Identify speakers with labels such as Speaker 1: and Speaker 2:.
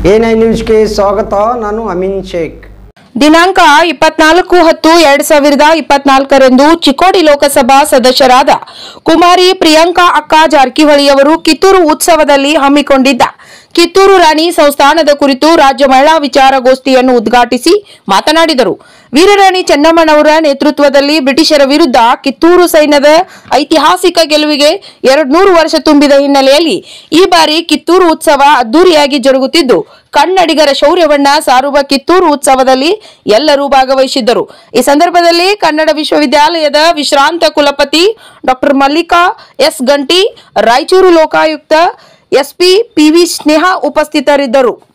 Speaker 1: N I ನ್ಯೂಸ್ಗೆ ಸ್ವಾಗತ ನಾನು ಅಮೀನ್ ಶೇಖ್
Speaker 2: ದಿನಾಂಕ ಇಪ್ಪತ್ನಾಲ್ಕು ಹತ್ತು ಎರಡ್ ಸಾವಿರದ ಇಪ್ಪತ್ನಾಲ್ಕರಂದು ಚಿಕ್ಕೋಡಿ ಲೋಕಸಭಾ ಸದಸ್ಯರಾದ ಕುಮಾರಿ ಪ್ರಿಯಾಂಕಾ ಅಕ್ಕ ಜಾರಕಿಹೊಳಿಯವರು ಕಿತ್ತೂರು ಉತ್ಸವದಲ್ಲಿ ಹಮ್ಮಿಕೊಂಡಿದ್ದ ಕಿತ್ತೂರು ರಾಣಿ ಸಂಸ್ಥಾನದ ಕುರಿತು ರಾಜ್ಯ ಮಹಿಳಾ ವಿಚಾರಗೋಷ್ಠಿಯನ್ನು ಉದ್ಘಾಟಿಸಿ ಮಾತನಾಡಿದರು ವೀರರಾಣಿ ಚೆನ್ನಮ್ಮನವರ ನೇತೃತ್ವದಲ್ಲಿ ಬ್ರಿಟಿಷರ ವಿರುದ್ಧ ಕಿತ್ತೂರು ಸೈನ್ಯದ ಐತಿಹಾಸಿಕ ಗೆಲುವಿಗೆ ಎರಡ್ನೂರು ವರ್ಷ ತುಂಬಿದ ಹಿನ್ನೆಲೆಯಲ್ಲಿ ಈ ಬಾರಿ ಕಿತ್ತೂರು ಉತ್ಸವ ಅದ್ದೂರಿಯಾಗಿ ಜರುಗುತ್ತಿದ್ದು ಕನ್ನಡಿಗರ ಶೌರ್ಯವನ್ನ ಸಾರುವ ಕಿತ್ತೂರು ಉತ್ಸವದಲ್ಲಿ ಎಲ್ಲರೂ ಭಾಗವಹಿಸಿದ್ದರು ಈ ಸಂದರ್ಭದಲ್ಲಿ ಕನ್ನಡ ವಿಶ್ವವಿದ್ಯಾಲಯದ ವಿಶ್ರಾಂತ ಕುಲಪತಿ doctor Mallika S Ganti Raichur Lokayukta SP PV Sneha ಉಪಸ್ಥಿತರಿದ್ದರು